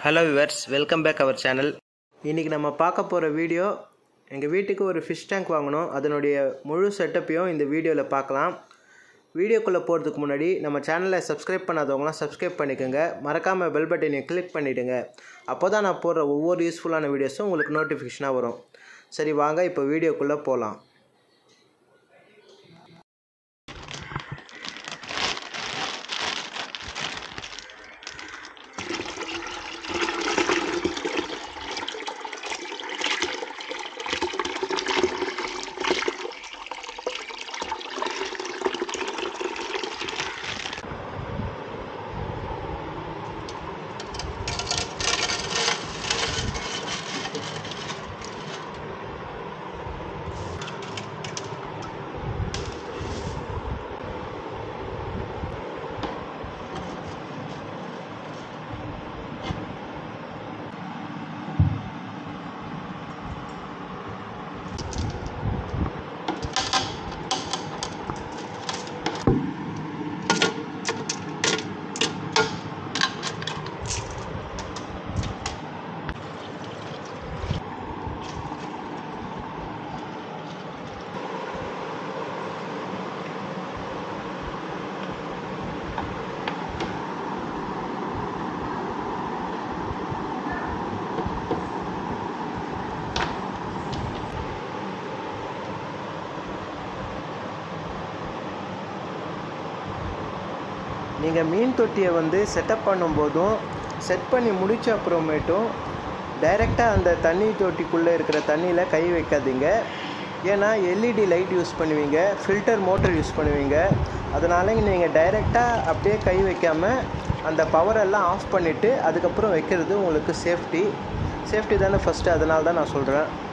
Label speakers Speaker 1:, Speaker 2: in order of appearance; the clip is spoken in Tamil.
Speaker 1: hello viewers welcome back our channel இன்றைக்கி நம்ம பார்க்க போகிற வீடியோ எங்கள் வீட்டுக்கு ஒரு ஃபிஷ் டேங்க் வாங்கணும் அதனுடைய முழு செட்டப்பையும் இந்த வீடியோவில் பார்க்கலாம் வீடியோக்குள்ளே போகிறதுக்கு முன்னாடி நம்ம சேனலை சப்ஸ்கிரைப் பண்ணாதவங்களாம் சப்ஸ்கிரைப் பண்ணிக்கோங்க மறக்காமல் பெல் பட்டனை கிளிக் பண்ணிவிடுங்க அப்போ தான் நான் போடுற ஒவ்வொரு யூஸ்ஃபுல்லான வீடியோஸும் உங்களுக்கு நோட்டிஃபிகேஷனாக வரும் சரி வாங்க இப்போ வீடியோக்குள்ளே போகலாம் நீங்கள் மீன் தொட்டியை வந்து செட்டப் பண்ணும்போதும் செட் பண்ணி முடித்த அப்புறமேட்டும் டைரெக்டாக அந்த தண்ணி தொட்டிக்குள்ளே இருக்கிற தண்ணியில் கை வைக்காதீங்க ஏன்னா எல்இடி லைட் யூஸ் பண்ணுவீங்க ஃபில்டர் மோட்டர் யூஸ் பண்ணுவீங்க அதனால நீங்கள் டைரெக்டாக அப்படியே கை வைக்காமல் அந்த பவரெல்லாம் ஆஃப் பண்ணிவிட்டு அதுக்கப்புறம் வைக்கிறது உங்களுக்கு சேஃப்டி சேஃப்டி தானே ஃபஸ்ட்டு அதனால தான் நான் சொல்கிறேன்